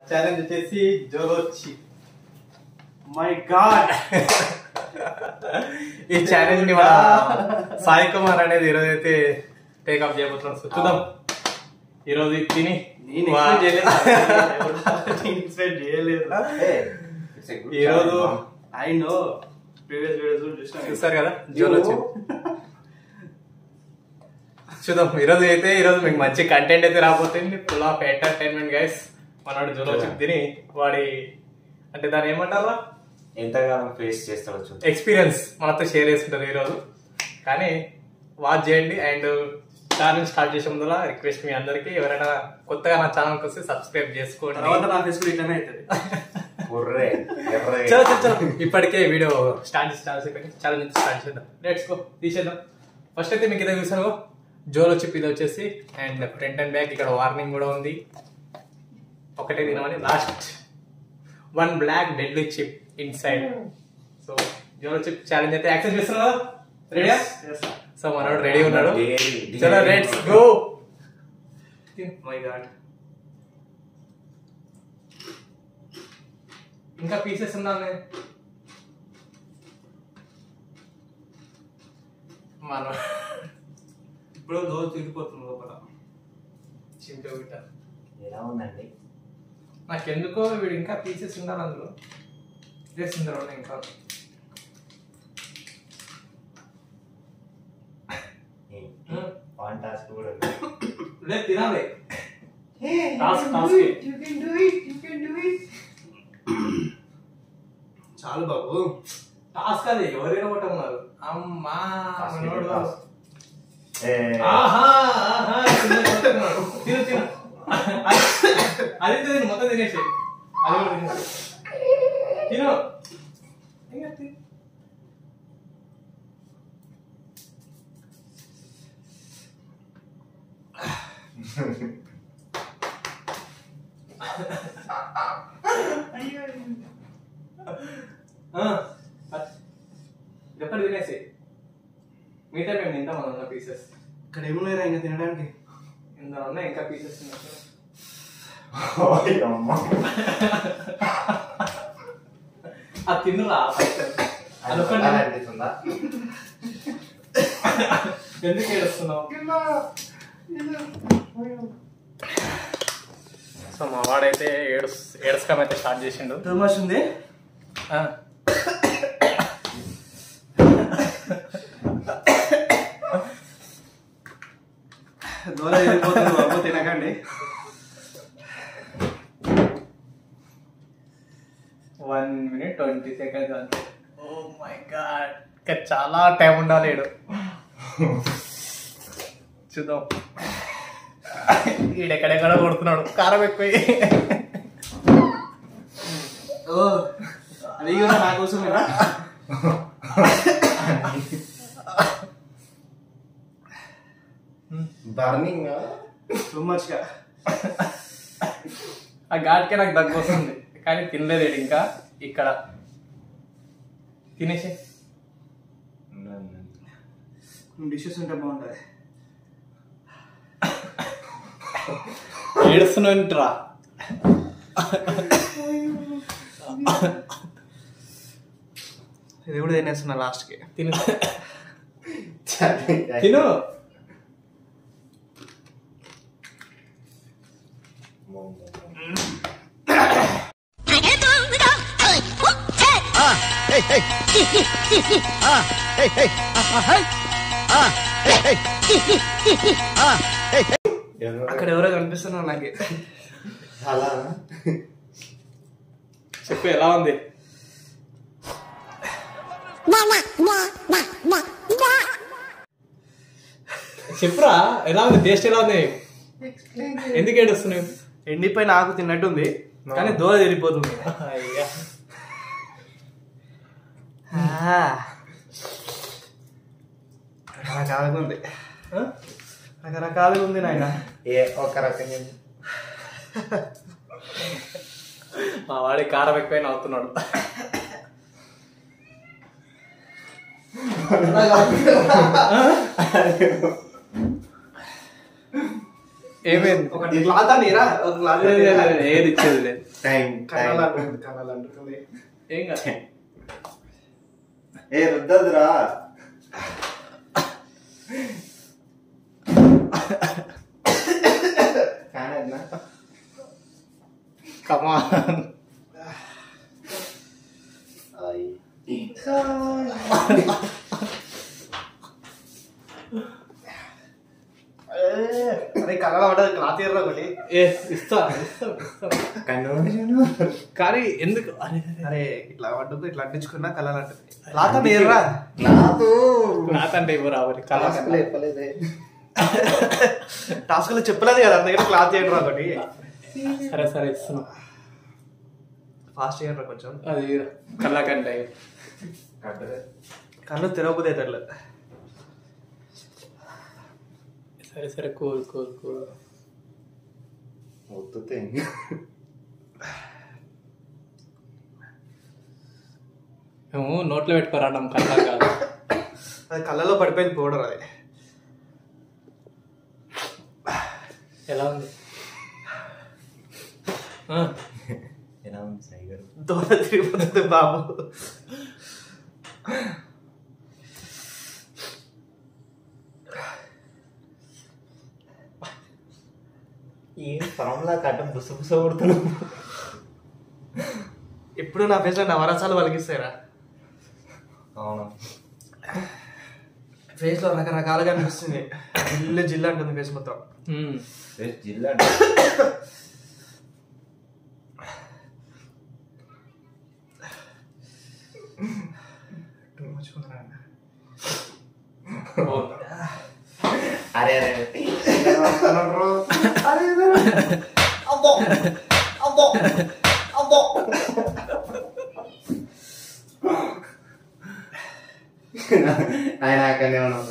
Challenge వచ్చేసి జోలోచి my god ఈ ఛాలెంజ్ ని మన సాయి కుమార్ అనేది ఈరోజు అయితే టేకప్ చేయబోతున్నాం సో చూద్దాం ఈరోజు ఇది తిని నేను వా- ఎక్స్పెక్ట్ చేయలేదు ఈరోజు ఐ నో ప్రీవియస్ వీడియోస్ కూడా చూసిన చూస్తారు కదా జోలోచి చూద్దాం ఈరోజు అయితే ఈరోజు మీకు మంచి కంటెంట్ అయితే రాబోతుంది ఫుల్ ఆఫ్ ఎంటర్టైన్మెంట్ గైస్ మనవాడు జోలోచి తిని వాడి అంటే దాని ఏమంటారా ఎంతగానో ఫేస్ చేస్తాడో చూద్దాం ఎక్స్పీరియన్స్ మనతో షేర్ చేసుకుంటారు ఈరోజు కానీ వాచ్ చేయండి అండ్ ఛానల్ స్టార్ట్ చేసే ముందర రిక్వెస్ట్ మీ అందరికి ఎవరైనా కొత్తగా నా ఛానల్కి వస్తే సబ్స్క్రైబ్ చేసుకోండి తర్వాత నా ఫేస్ కూడా ఇట్లానే అవుతుంది బుర్రే ఎర్రగా చలో చలో చలో ఇప్పటికే వీడియో స్టార్ట్ చేసి చాలా సేపు చాలా నుంచి స్టార్ట్ చేద్దాం లెట్స్ గో తీసేద్దాం ఫస్ట్ అయితే మీకు ఇదే చూసాను జోలో చిప్ ఇది వచ్చేసి అండ్ ఫ్రంట్ అండ్ బ్యాక్ ఇక్కడ వార్నింగ్ కూడా ఉంది ఒకటే తినమని last one black deadly chip inside so Jolo chip challenge అయితే యాక్సెప్ట్ చేస్తున్నా రెడీయా సో మనోడు రెడీ ఉన్నాడు Daring, చలో daring. Let's go my god ఇంకా పీసెస్ ఉన్నానే మన ఇప్పుడు దోశ తిరిగిపోతుంది లోపల చింటూ బిడ్డ ఎలా ఉందండి నాకెందుకో వీడు ఇంకా పీసెస్ ఉండాలి అందులో పీసెస్ ఇందులో ఉన్నాయి ఇంకా వన్ టాస్క్ కూడా ఉంది. లేదు తినాలి టాస్క్ టాస్క్ చాలు బాబు టాస్క్ అది ఎవరైనా కొట్టమన్నారు అమ్మా Task మనోడు. task. ఏ, ఆహా ఆహా తిను, కొడుతున్నాడు. తిను తిను అది- అది తిను మొత్తం తినేసి అది కూడా తిను తిను ఇంకా తిను. ఆ, ఇది ఒక్కటి తినేసి మిగతా మేము తింటాం అన్న పీసెస్ ఇక్కడ ఏమున్నాయి ఇంకా తినడానికి ఇందులో ఉన్నాయి ఇంకా పీసెస్ ఓయ్ అమ్మ. అది తిన్నురా అది తినాలనిపిస్తుందా? ఎందుకు ఏడుస్తున్నావు సో మా వాడైతే ఏడు ఏడుస్కం అయితే స్టార్ట్ చేసిండు టూ మచ్ ఉంది ఆ, దోశ తిరిగిపోతుంది బాబు తినకండి వన్ మినిట్ ట్వంటీ సెకండ్స్ అంతే ఓ మై గాడ్ ఇంకా చాలా టైం ఉండాలి ఈడు చూద్దాం ఈడెక్కడెక్కడ కొడుతున్నాడు కారం ఎక్కువ ఓ అది కూడా నా కోసమేనా బర్నింగ్ టూ మచ్ గా ఆ ఘాట్కే నాకు దగ్గు వస్తుంది కానీ తినలేదు ఈడు ఇంకా ఇక్కడ తినేసి డిషెస్ ఉంటే బాగుంటుంది ఏడుస్తున్నావురా ఇది కూడా తినేస్తున్నా లాస్ట్కి తిను తిను అక్కడ ఎవరో కనిపిస్తున్నారు నాకు అలా చెప్పు ఎలా ఉంది చెప్పురా ఎలా ఉంది టేస్ట్ ఎలా ఉంది ఎందుకు ఏడుస్తున్నావు ఎండిపోయి నాకు తిన్నట్టుంది కానీ దోశ తిరిగిపోతుంది అయ్యా రకరకాలుగా ఉంది రకరకాలుగా ఉంది నాయన ఏ ఒక రకంగా మా వాడి కారం ఎక్కువ నవ్వుతున్నాడు ఏమైంది ఒకటి గ్లాస్ నీరా ఒక గ్లాస్ లేదు, లేదు, లేదు, ఏది ఇచ్చేది లేదు టైం కన్నాలు అంటుంది కన్నాలు అంటుంది ఏం కాదు ఏ రుద్దదురా కానన్నా కమాన్ అరే కన్నాలు పడ్డది క్లాత్ ఎర్ర ఒకటి ఇస్తా ఇస్తా ఇస్తా. కన్వర్జన్ కానీ ఎందుకు అరే అరే. అరే ఇట్లా పడ్డది ఇట్లా అంటించుకున్నా కన్నాలు అంటుంది క్లాత్ అంటే ఎర్రా నాకు నాకంటే ఇవ్వ రావాలి కళా చెప్పలేదే టాస్క్ లో చెప్పలేదు కదా అందుకని క్లాత్ చేయండి ఒకటి సరే సరే ఇస్తున్నా ఫాస్ట్ చేయండి కొంచెం అది కళ్ళకంటే కళ్ళు తెరవబోతే అట్లా సరే సరే కూల్ కూల్ కూల్ వద్దుతే మేము నోట్లో పెట్టుకోరాడం కళ్ళ కాదు అది కళ్ళలో పడిపోయింది పౌడర్ అది ఎలా ఉంది ఆ, ఎలా ఉంది సాయి గారు దూర తిరిగిపోతుంది బాబు ఏం ఫామ్లా కట్ట బుస బుస కొడుతున్నావు ఎప్పుడు నా ఫేస్ లో నవరసాలు వలిగిస్తారా అవును ఫేస్ లో రకరకాలుగా అనిపిస్తుంది జిల్లు జిల్లు అంటుంది ఫేస్ మొత్తం ఉమ్. రేపు జిల్లా Too much ఉందిరా అన్న. అరే అరే ఏమనుకున్నారు? అరే అరే. అబ్బో అబ్బో అబ్బో ఆయన అక్కడనే ఉన్నాం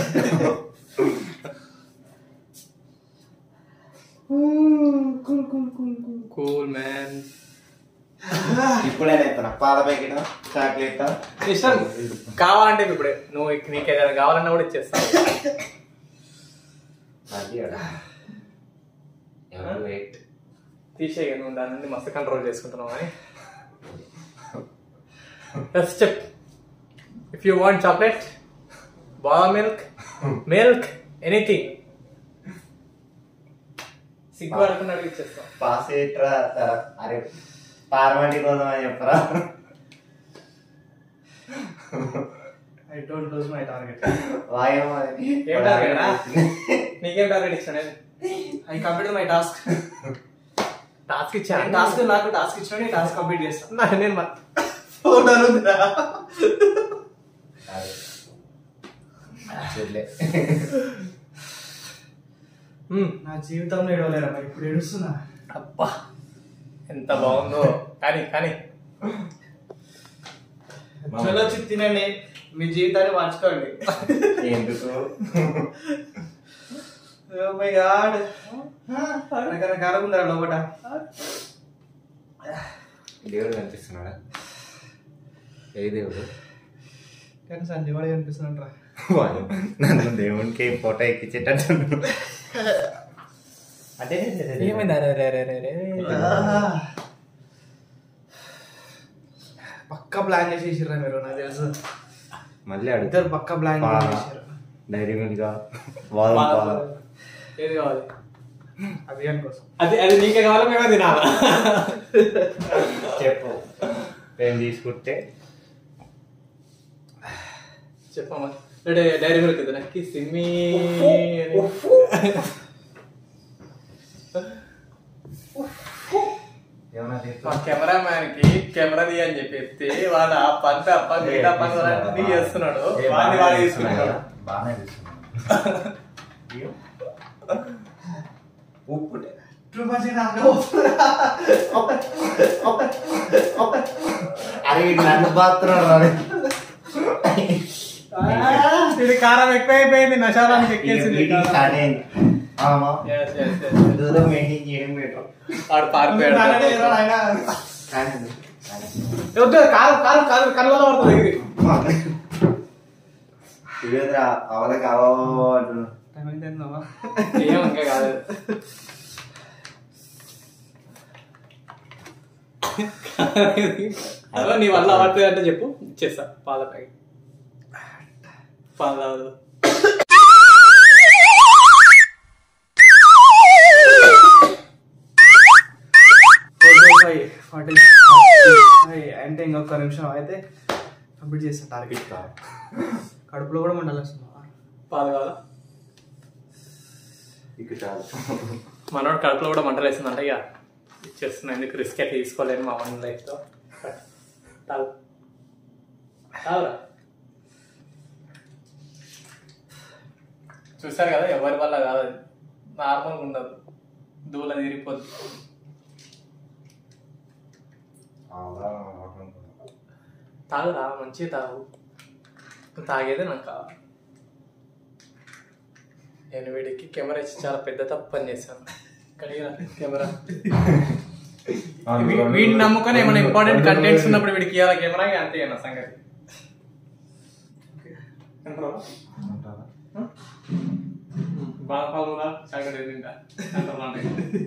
కూల్ మ్యాన్ ఇప్పుడే ఎత్తున్నా పాల ప్యాకెట్ చాక్లెట్ ఇష్టం కావాలంటే ఇప్పుడే నువ్వు ఇక- నీకు ఏదైనా కావాలన్నా కూడా ఇచ్చేస్తాను వెయిట్ తీసేయ నువ్వు దాని నుండి మస్తు కంట్రోల్ చేసుకుంటున్నావు అని let's check if you want chocolate బాగా మిల్క్ మిల్క్ ఎనీథింగ్ సిగ్గు పడుకున్నాడు ఇచ్చేస్తాం పాస్ ఎట్రా అరే పార్వటి కోసం అని చెప్పరా I don't lose my target వాయో ఏం target రా? నీకేం టార్గెట్ ఇచ్చాను I complete my task task ఇచ్చాను టాస్క్ నాకు టాస్క్ ఇచ్చిన నేను టాస్క్ కంప్లీట్ చేస్తాను నా- నేను మ- ఫోటోలు ఉందిరా చూడలే మ్మ్. నా జీవితంలో ఏడవలేరా ఇప్పుడు ఏడుస్తున్నా అబ్బా ఎంత బాగుందో కానీ కానీ చలో వచ్చి తినండి మీ జీవితాన్ని మార్చుకోండి ఎందుకు ఓ మై గాడ్ రకరకాల ఉందిరా లోపట దేవుడు కనిపిస్తున్నాడా ఏ దేవుడు కానీ సంజీవాడి కనిపిస్తుందంట్రా వాయో, నన్ను దేవునికి ఫోటో ఎక్కించేటట్టు అంటే ఏమైంది అరే అరే అరే అరే అరే. పక్కా ప్లాన్ చేసేసిర్రా మీరు నాకు తెలుసు మళ్ళీ ఇద్దరు అడుగుతారు పక్కా ప్లాన్ పా- చేసారు డైరీ మిల్గా వాదం పాల ఏది కావాలి అభియాన్ కోసం అది అది నీకే కావాలా మేమే తినాలా చెప్పు మేము తీసుకుంటే చెప్పమ్మా డై డైరీ మిల్క్ ఇది నాకు సిమ్మి అని. ఏమన్నా మా తీసుకుంటే కెమెరా మ్యాన్ కి కెమెరా తీ అని చెప్పి వాడు ఆ పని తప్ప మిగతా పని అన్ని చేస్తున్నాడు ఏ, వాడిని బాగానే వాడు తీసుకున్నాడు. తీసుకుంటాడు బాగానే తీసుకున్నాడు. అయ్యో. ఉప్పు అరే వీడు నన్ను బాతున్నాడు రా. ఇది కారం ఎక్కువైపోయింది నశాలానికి ఇక ఎక్కేసింది మీటింగ్ స్టార్ట్ అయింది ఆమా Yes, yes, yes. దూరం మెయింటైన్ చేయడం బెటర్ వాడు పారిపోయాడు కానీ వద్దు, కారం కారం కారం కళ్ళలో పడుతుంది ఇది ఇవేదిరా అవల కావో అంటున్నాడు టైం అయితే ఏందమ్మా? ఏం ఇంకా కాదు అదో నీ వల్ల అవ్వట్లేదు అంటే చెప్పు చేస్తా పాల ప్యాకెట్ పాలు తాగదు ఫైవ్ ఫార్టీ ఫైవ్ అంటే ఇంకొక నిమిషం అయితే కంప్లీట్ చేస్తా టార్గెట్ కడుపులో కూడా మండాలి వస్తుంది పాలు కావాలా ఇక చాలు మనోడు కడుపులో కూడా మంటలు వేస్తుందంట ఇక ఇచ్చేస్తున్నా ఎందుకు రిస్క్ అయితే తీసుకోలేను మా వన్ లైఫ్తో తాగు తాగురా చూసారు కదా ఎవరి వల్ల కాదు అది నార్మల్గా ఉండదు దూల తీరిపోద్ది తాగురా మంచిగా తాగు నువ్వు తాగేదే నాకు కావాలి నేను వీడికి కెమెరా ఇచ్చి చాలా పెద్ద తప్పు పని చేశాను కడిగిరా కెమెరా వీ- వీడిని నమ్ముకొని ఏమైనా ఇంపార్టెంట్ కంటెంట్స్ ఉన్నప్పుడు వీడికి ఇవ్వాలి కెమెరా ఇక అంతే నా సంగతి అంటావా? బాగా పాలుగా సంగతి తింటా అంటారు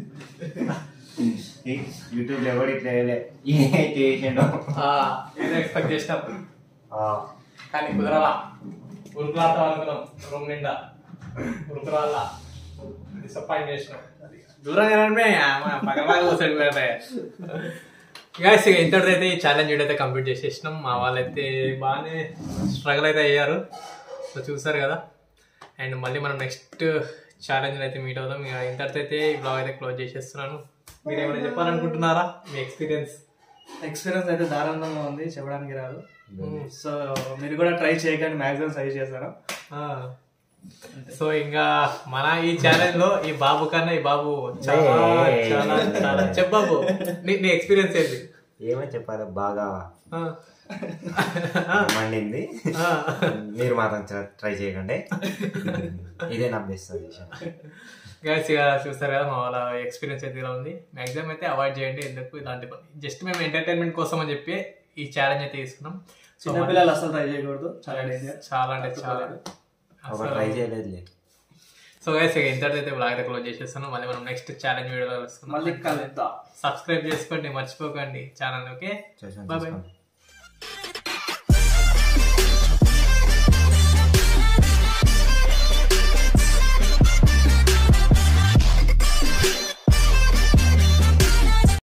యూట్యూబ్ లో ఎవరు ఇట్లా చేయలే ఏ చేసిండు ఏదో ఎక్స్పెక్ట్ చేసినాం ఆ, కానీ కుదరలా ఉరుకులాడతాం అనుకున్నాం రూమ్ నిండా ఉరుకురాళ్ళ డిసప్పాయింట్ చేసినాం దూరంగా గాయస్ ఇక ఇంతటితో అయితే ఈ ఛాలెంజ్ వీడియో అయితే కంప్లీట్ చేసేసినాం మా వాళ్ళైతే బాగానే స్ట్రగుల్ అయితే అయ్యారు సో చూసారు కదా అండ్ మళ్ళీ మనం నెక్స్ట్ ఛాలెంజ్ అయితే మీట్ అవుదాం ఇక ఇంతటితో అయితే ఈ బ్లాగ్ అయితే క్లోజ్ చేసేస్తున్నాను మీరు ఏమైనా చెప్పాలనుకుంటున్నారా మీ ఎక్స్పీరియన్స్ ఎక్స్పీరియన్స్ అయితే దారుణంగా ఉంది చెప్పడానికి రాదు సో మీరు కూడా ట్రై చేయకండి మాక్సిమం సజెస్ట్ చేస్తాను సో ఇంకా మన ఈ ఛానల్ లో ఈ బాబు కన్నా ఈ బాబు చాలా ఏయ్. చాలా చాలా చెప్పు బాబు నీ నీ ఎక్స్పీరియన్స్ ఏంటి ఏమని చెప్పాలి బాగా ఆ. మండింది ఆ. మీరు మాత్రం ట్రై చేయకండి ఇదే నా బెస్ట్ సజెషన్ గైస్ ఇక చూస్తారు కదా మా వాళ్ళ ఎక్స్పీరియన్స్ అయితే ఇలా ఉంది మాక్సిమం అయితే అవాయిడ్ చేయండి ఎందుకు ఇలాంటి పని జస్ట్ మేము ఎంటర్టైన్మెంట్ కోసం అని చెప్పి ఈ ఛాలెంజ్ అయితే తీసుకున్నాం సో చిన్నపిల్లలు అసలు ట్రై చేయకూడదు చాలా డేంజర్ చాలా అంటే చాలా ఒక ట్రై చేయలేదులే సో గైస్ ఇక ఇంతటితో అయితే బ్లాగ్ అయితే క్లోజ్ చేసేస్తాను మళ్ళీ మనం నెక్స్ట్ ఛాలెంజ్ వీడియోలో కలుస్తున్నాం మళ్ళీ కలుద్దాం సబ్స్క్రైబ్ చేసుకోండి మర్చిపోకండి ఛానల్ ఓకే చేసాను Bye bye. చేసుకోండి